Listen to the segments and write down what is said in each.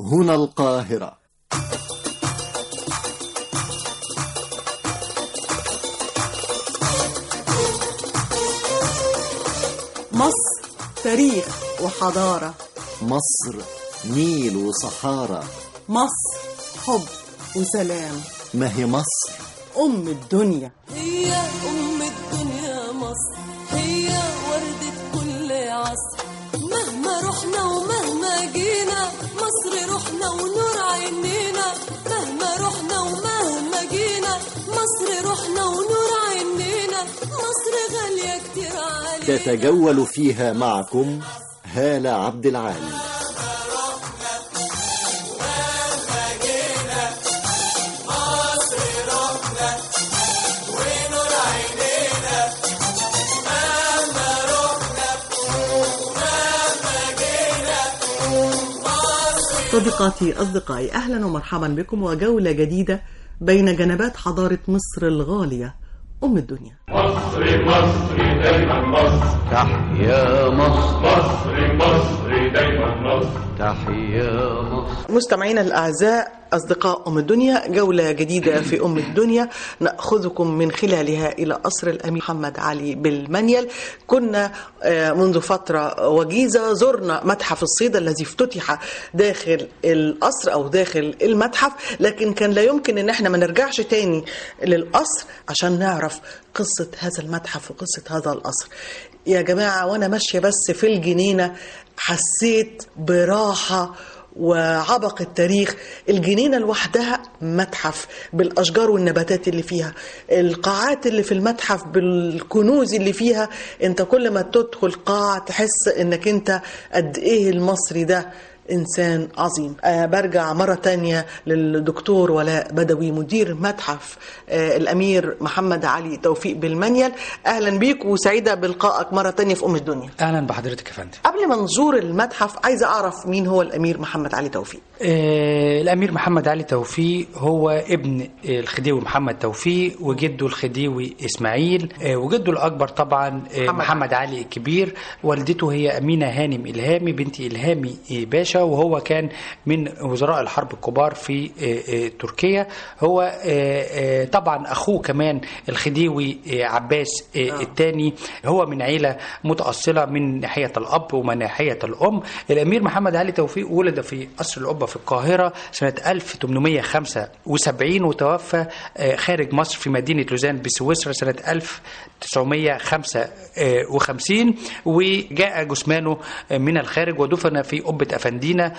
هنا القاهرة مصر تاريخ وحضارة مصر نيل وصحارى مصر حب وسلام ما هي مصر أم الدنيا هي أم الدنيا مصر هي وردة كل عصر مهما رحنا ومهما جينا مصر روحنا ونور عينينا مهما رحنا ومهما جينا مصر روحنا ونور عينينا مصر غالية كتير علينا تتجول فيها معكم هالة عبد العالي صديقاتي أصدقائي أهلا ومرحبا بكم وجولة جديدة بين جنبات حضارة مصر الغالية أم الدنيا مصر مصر دايما مصر تحيا مصر مصر مصر دايما مصر تحيا مصر مستمعينا الأعزاء أصدقاء أم الدنيا جولة جديدة في أم الدنيا نأخذكم من خلالها إلى قصر الأمير محمد علي بالمنيل كنا آه، منذ فترة وجيزة زرنا متحف الصيد الذي افتتح داخل القصر أو داخل المتحف لكن كان لا يمكن أن احنا ما نرجعش تاني للقصر عشان نعرف قصة هذا المتحف وقصة هذا القصر يا جماعة وأنا ماشية بس في الجنينة حسيت براحة وعبق التاريخ الجنينة لوحدها متحف بالأشجار والنباتات اللي فيها القاعات اللي في المتحف بالكنوز اللي فيها انت كل ما تدخل قاعة تحس انك انت قد ايه المصري ده إنسان عظيم أه برجع مرة تانية للدكتور ولاء بدوي مدير متحف أه الأمير محمد علي توفيق بالمنيل أهلا بيك وسعيدة بلقائك مرة تانية في أم الدنيا اهلا بحضرتك يا فندم قبل ما نزور المتحف عايزة أعرف مين هو الأمير محمد علي توفيق آه الامير محمد علي توفيق هو ابن الخديوي محمد توفيق وجده الخديوي اسماعيل آه وجده الاكبر طبعا آه محمد محمد علي الكبير والدته هي امينه هانم الهامي بنت الهامي آه، باشا وهو كان من وزراء الحرب الكبار في آه، آه، تركيا هو آه، آه، طبعا اخوه كمان الخديوي آه، عباس آه، الثاني هو من عيله متاصله من ناحيه الاب ومن ناحيه الام الامير محمد علي توفيق ولد في قصر القبه في القاهره سنه 1875 وتوفى آه، خارج مصر في مدينه لوزان بسويسرا سنه 1955 وجاء جثمانه من الخارج ودفن في قبه افندينا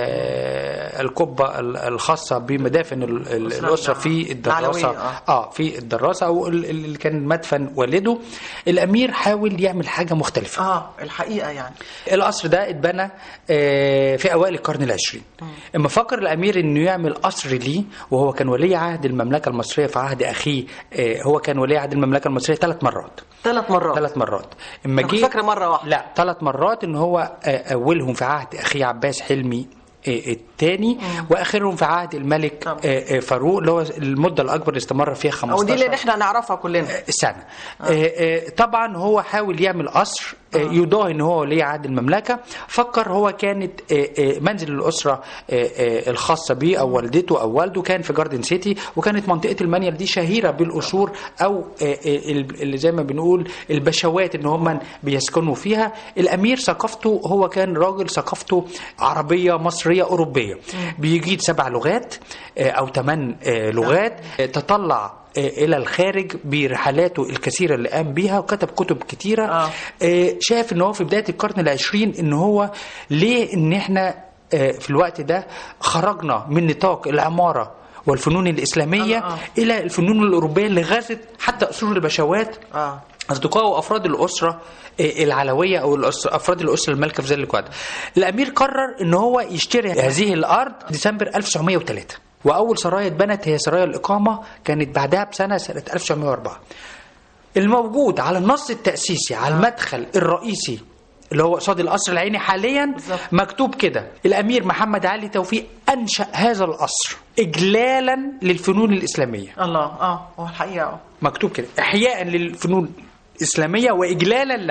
آه، القبه ال- الخاصه بمدافن ال- ال- الاسره في الدراسه العلوية، آه. اه في الدراسه او ال- ال- اللي كان مدفن والده الامير حاول يعمل حاجه مختلفه آه الحقيقة يعني القصر ده اتبنى آه، في اوائل القرن العشرين اما فكر الامير انه يعمل قصر ليه وهو كان ولي عهد المملكه المصريه في عهد اخيه آه، هو كان ولي عهد المملكه المصريه ثلاث مرات ثلاث مرات ثلاث مرات اما أنا كنت جه فاكرة مرة واحدة. لا ثلاث مرات ان هو آه، اولهم في عهد اخيه عباس حلمي آه، الثاني واخرهم في عهد الملك طبعا. آه، آه، فاروق اللي هو المده الاكبر اللي استمر فيها 15 أو دي اللي احنا نعرفها كلنا سنة آه. آه طبعا هو حاول يعمل قصر آه يضاهي ان هو ولي عهد المملكه فكر هو كانت آه آه منزل الاسره آه آه الخاصه بيه او والدته او والده كان في جاردن سيتي وكانت منطقه المنيل دي شهيره بالقصور او آه آه ال- اللي زي ما بنقول البشوات ان هم بيسكنوا فيها الامير ثقافته هو كان راجل ثقافته عربيه مصريه اوروبيه بيجيد سبع لغات آه او ثمان آه لغات آه تطلع الى الخارج برحلاته الكثيره اللي قام بيها وكتب كتب كتيره آه. آه، شاف ان هو في بدايه القرن العشرين ان هو ليه ان احنا آه، في الوقت ده خرجنا من نطاق العماره والفنون الاسلاميه آه، آه. الى الفنون الاوروبيه اللي غزت حتى اصول البشوات آه اصدقائه وافراد الاسره آه، العلويه او الأسرة افراد الاسره المالكه في ذلك الوقت. الامير قرر ان هو يشتري هذه الارض ديسمبر 1903 واول سرايا اتبنت هي سرايا الاقامه كانت بعدها بسنه سنه 1904. الموجود على النص التاسيسي على المدخل الرئيسي اللي هو قصاد القصر العيني حاليا بالظبط. مكتوب كده الامير محمد علي توفيق انشا هذا القصر اجلالا للفنون الاسلاميه الله اه هو الحقيقة اه مكتوب كده احياء للفنون الاسلاميه واجلالا له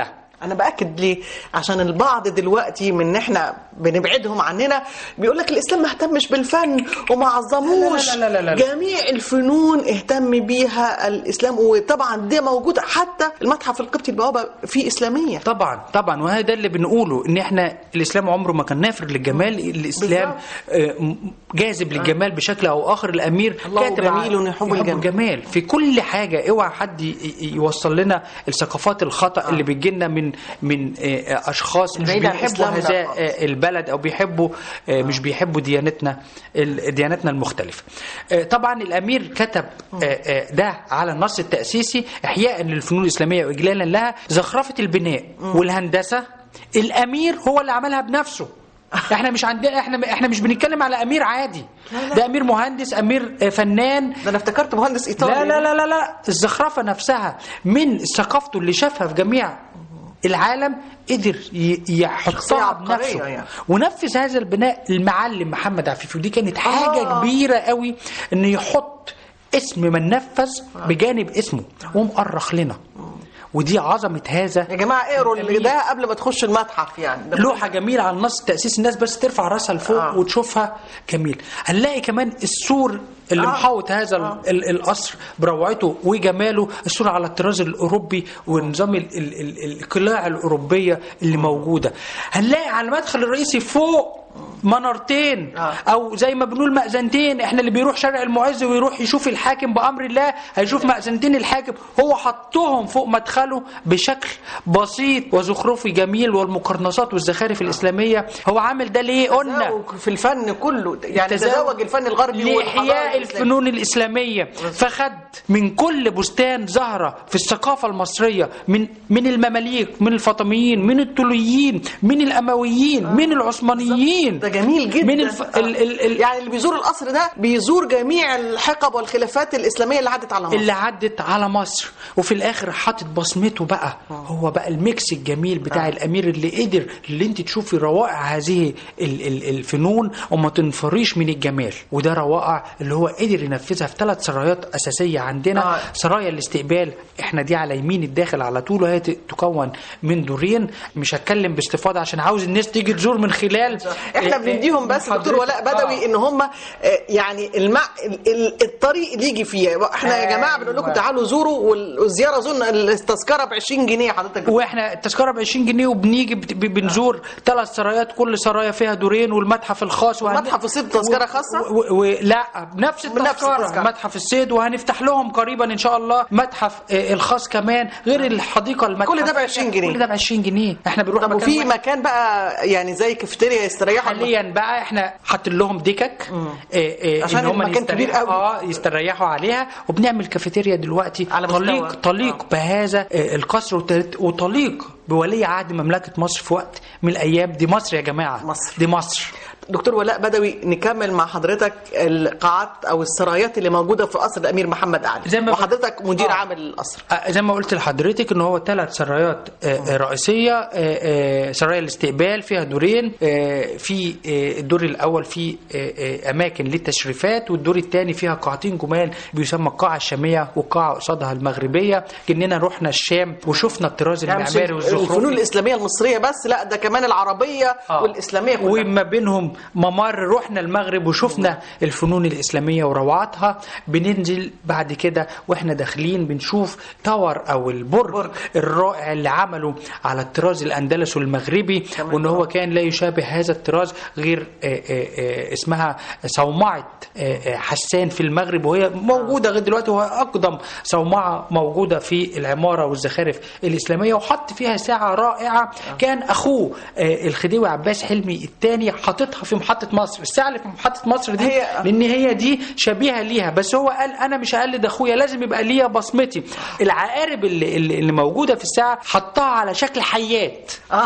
انا باكد ليه عشان البعض دلوقتي من ان احنا بنبعدهم عننا بيقول لك الاسلام ما اهتمش بالفن وما عظموش لا لا لا لا لا. جميع الفنون اهتم بيها الاسلام وطبعا دي موجود حتى المتحف القبطي البوابه فيه اسلاميه طبعا طبعا وهذا اللي بنقوله ان احنا الاسلام عمره ما كان نافر للجمال الاسلام آه، م- جاذب للجمال بشكل او اخر الامير الله كاتب جميل عن- يحب يحب الجمال. الجمال في كل حاجه اوعى حد ي- ي- يوصل لنا الثقافات الخطا اللي بتجي لنا من من آه، اشخاص مش بعيد عن بيحبوا الإسلام ده هذا خالص. آه، البلد او بيحبوا آه، مش بيحبوا ديانتنا ال- ديانتنا المختلفه آه، طبعا الامير كتب آه، آه، ده على النص التاسيسي احياء للفنون الاسلاميه واجلالا لها زخرفه البناء والهندسه الامير هو اللي عملها بنفسه احنا مش عندنا احنا احنا مش بنتكلم على امير عادي ده امير مهندس امير آه، فنان ده انا افتكرت مهندس ايطالي لا لا لا لا لا الزخرفه نفسها من ثقافته اللي شافها في جميع العالم قدر ي- شخصية يحطها عبقرية بنفسه يعني. ونفذ هذا البناء المعلم محمد عفيف ودي كانت حاجه آه. كبيره قوي انه يحط اسم من نفذ بجانب اسمه ومؤرخ لنا ودي عظمه هذا يا جماعه اقروا اللي الأمير. ده قبل ما تخش المتحف يعني ده لوحه جميله على النص تاسيس الناس بس ترفع راسها لفوق آه. وتشوفها جميل هنلاقي كمان السور اللي آه. محوط هذا ال- ال- القصر بروعته وجماله السور على الطراز الاوروبي ونظام ال- ال- ال- القلاع الاوروبيه اللي موجوده هنلاقي على المدخل الرئيسي فوق منارتين آه. او زي ما بنقول مأذنتين احنا اللي بيروح شارع المعز ويروح يشوف الحاكم بامر الله هيشوف مأذنتين الحاكم هو حطهم فوق مدخله بشكل بسيط وزخرفي جميل والمقرنصات والزخارف الاسلاميه هو عامل ده ليه قلنا تزاوج في الفن كله يعني تزاوج تزاوج الفن الغربي والحضارة لإحياء الإسلامية. الفنون الإسلامية فخد من كل بستان زهرة في الثقافة المصرية من من المماليك من الفاطميين من الطوليين من الأمويين من العثمانيين ده جميل جدا من الف... ال... ال... ال... يعني اللي بيزور القصر ده بيزور جميع الحقب والخلافات الاسلاميه اللي عدت على مصر اللي عدت على مصر وفي الاخر حاطط بصمته بقى هو بقى الميكس الجميل بتاع الامير اللي قدر اللي انت تشوفي روائع هذه ال- ال- الفنون وما تنفريش من الجمال وده روائع اللي هو قدر ينفذها في ثلاث سرايات اساسيه عندنا آه. سرايا الاستقبال احنا دي على يمين الداخل على طول وهي ت- تكون من دورين مش هتكلم باستفاضه عشان عاوز الناس تيجي تزور من خلال احنا آه، بنديهم بس محاضرتك. دكتور ولاء بدوي آه. ان هم آه، يعني المع... ال- ال- الطريق اللي يجي فيه احنا يا جماعه بنقول لكم أيوة. تعالوا زوروا وال- والزياره اظن التذكره ب 20 جنيه حضرتك واحنا التذكره ب 20 جنيه وبنيجي بت- ب- بنزور ثلاث سرايات كل سرايا فيها دورين والمتحف الخاص وهن- متحف الصيد تذكرة خاصة؟ و... و... و... لا بنفس بنفس التذكره التذكرة. متحف الصيد وهنفتح لهم قريبا ان شاء الله متحف آه، الخاص كمان غير الحديقه المتحف كل ده ب 20 جنيه. كل ده ب 20 جنيه احنا بنروح طب مكان وفي واحد. مكان بقى يعني زي كافيتيريا يستريحوا حاليا بقى احنا حاطين لهم دكك آه، آه، عشان ان هم المكان كبير يستريحوا- قوي. اه يستريحوا عليها وبنعمل كافيتيريا دلوقتي على مستوى. طليق طليق بهذا آه، القصر وت- وطليق بولي عهد مملكه مصر في وقت من الايام دي مصر يا جماعه مصر. دي مصر دكتور ولاء بدوي نكمل مع حضرتك القاعات او السرايات اللي موجوده في قصر الامير محمد علي زي ما- وحضرتك مدير آه. عام القصر آه، زي ما قلت لحضرتك ان هو ثلاث سرايات آه، آه، رئيسيه آه، آه، سرايا الاستقبال فيها دورين آه، في آه، الدور الاول فيه آه، آه، اماكن للتشريفات والدور الثاني فيها قاعتين جمال بيسمى القاعه الشاميه والقاعه قصادها المغربيه كاننا رحنا الشام وشفنا الطراز يعني مش المعماري الفنون والزخرفي الاسلاميه المصريه بس لا ده كمان العربيه آه. والاسلاميه كلها وما بينهم ممر رحنا المغرب وشفنا الفنون الإسلامية وروعاتها بننزل بعد كده واحنا داخلين بنشوف تاور أو البرج برج. الرائع اللي عمله على الطراز الأندلسي المغربي وإن هو كان لا يشابه هذا الطراز غير آه، آه، آه، اسمها صومعة آه، آه، حسان في المغرب وهي موجودة لغاية دلوقتي وهي أقدم صومعة موجودة في العمارة والزخارف الإسلامية وحط فيها ساعة رائعة كان أخوه آه، الخديوي عباس حلمي الثاني حاططها في محطة مصر الساعة اللي في محطة مصر دي هي- لأن هي دي شبيهة ليها بس هو قال أنا مش هقلد أخويا لازم يبقى ليا بصمتي العقارب اللي, اللي اللي موجودة في الساعة حطها على شكل حيات آه.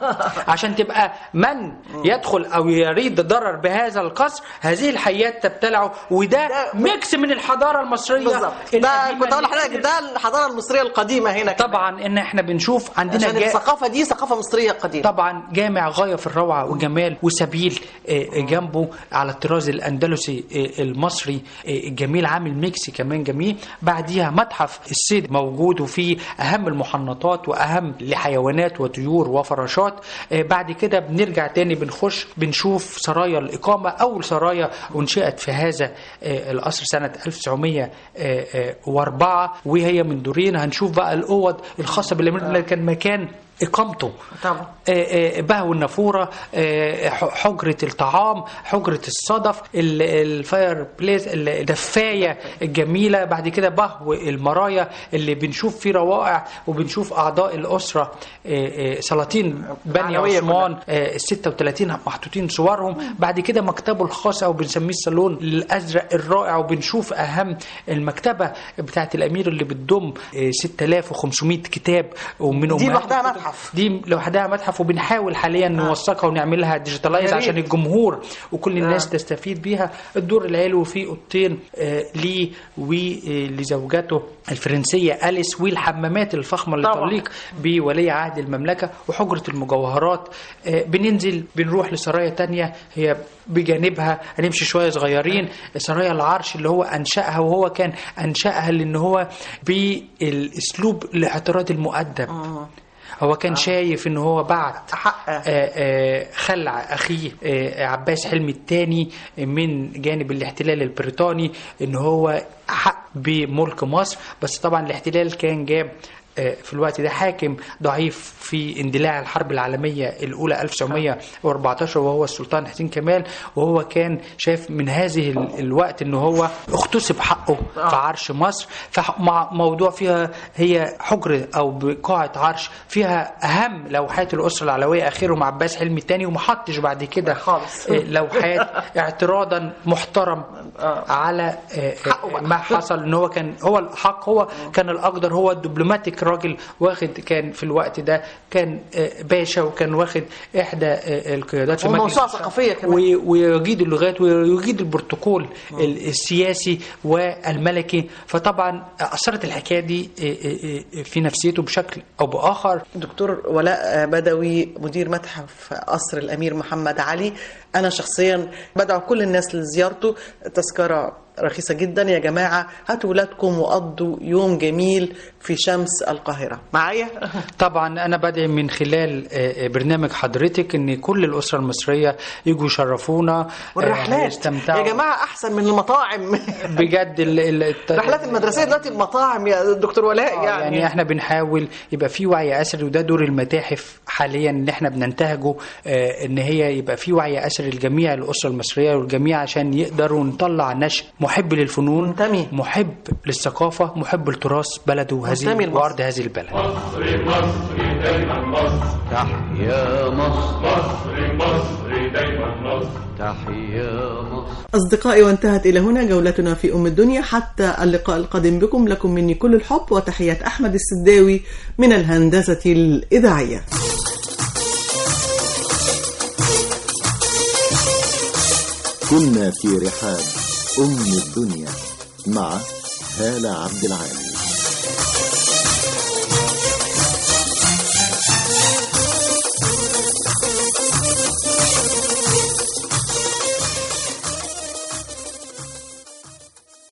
عشان تبقى من يدخل او يريد الضرر بهذا القصر هذه الحيات تبتلعه وده ده- ميكس من الحضاره المصريه بالظبط ده القديمة كنت اقول اللي لحضرتك ده الحضاره المصريه القديمه هنا كمان. طبعا ان احنا بنشوف عندنا عشان جا... الثقافه دي ثقافه مصريه قديمه طبعا جامع غايه في الروعه والجمال وسبيل النيل آه، جنبه على الطراز الاندلسي آه، المصري آه، الجميل عامل ميكسي كمان جميل بعديها متحف الصيد موجود وفيه اهم المحنطات واهم لحيوانات وطيور وفراشات آه، بعد كده بنرجع تاني بنخش بنشوف سرايا الاقامه اول سرايا انشئت في هذا آه، القصر سنه 1904 وهي من دورين هنشوف بقى الاوض الخاصه بالامير اللي كان مكان اقامته طبعا. آه، آه، بهو النافوره آه، ح- حجره الطعام حجره الصدف ال- الفاير بليس الدفايه الجميله بعد كده بهو المرايا اللي بنشوف فيه روائع وبنشوف اعضاء الاسره آه، آه، سلاطين بني معنوية عثمان آه، ال 36 محطوطين صورهم بعد كده مكتبه الخاص او بنسميه الصالون الازرق الرائع وبنشوف اهم المكتبه بتاعت الامير اللي بتضم آه، 6500 كتاب ومن دي أمهات لوحدها الكتب. متحف. دي لوحدها متحف وبنحاول حاليا نوثقها ونعملها ديجيتالايز يا ريت. عشان الجمهور وكل الناس آه. تستفيد بيها الدور العلوي فيه اوضتين آه، ليه ولزوجته الفرنسيه اليس والحمامات الفخمه اللي طبعا. تليق بولي عهد المملكه وحجره المجوهرات آه، بننزل بنروح لسرايا تانية هي بجانبها هنمشي شويه صغيرين سرايا العرش اللي هو انشاها وهو كان انشاها لان هو بالاسلوب الاعتراض المؤدب هو كان شايف ان هو بعت حق. آه، آه، خلع اخيه آه، عباس حلمي الثاني من جانب الاحتلال البريطاني ان هو حق بملك مصر بس طبعا الاحتلال كان جاب آه، في الوقت ده حاكم ضعيف في اندلاع الحرب العالمية الأولى 1914 وهو السلطان حسين كمال وهو كان شايف من هذه ال- الوقت ان هو اغتصب حقه في عرش مصر فمع موضوع فيها هي حجرة أو بقاعة عرش فيها أهم لوحات الأسرة العلوية آخرهم عباس حلمي الثاني وما حطش بعد كده خالص. آه، لوحات اعتراضا محترم على آه، آه، ما حصل ان هو كان هو الحق هو كان الاقدر هو الدبلوماتيك راجل واخد كان في الوقت ده كان آه، باشا وكان واخد احدى آه، القيادات في مجلس وموسوعة الشعب. ثقافية كمان. وي- ويجيد اللغات ويجيد البروتوكول ال- السياسي والملكي فطبعا اثرت الحكايه دي آه، آه، آه، في نفسيته بشكل او باخر دكتور ولاء بدوي مدير متحف قصر الامير محمد علي انا شخصيا بدعو كل الناس لزيارته تذكره رخيصه جدا يا جماعه هاتوا ولادكم وقضوا يوم جميل في شمس القاهره معايا طبعا انا بدعي من خلال آه، آه، برنامج حضرتك ان كل الاسره المصريه يجوا يشرفونا آه، والرحلات يستمتعوا يا جماعه احسن من المطاعم بجد ال- ال- الت- الرحلات المدرسيه دلوقتي المطاعم يا دكتور ولاء آه، يعني, يعني احنا بنحاول يبقى في وعي اثري وده دور المتاحف حاليا ان احنا بننتهجه آه، ان هي يبقى في وعي اثري لجميع الاسره المصريه والجميع عشان يقدروا نطلع نشء محب للفنون منتمي. محب للثقافه محب لتراث بلده منتمي وهذه لمصر. وارض هذه البلد مصري مصري دايما مصر تحيا مصر مصري مصري دايما مصر تحيا مصر أصدقائي وانتهت إلى هنا جولتنا في أم الدنيا حتى اللقاء القادم بكم لكم مني كل الحب وتحيات أحمد السداوي من الهندسة الإذاعية كنا في رحاب أم الدنيا مع هالة عبد العال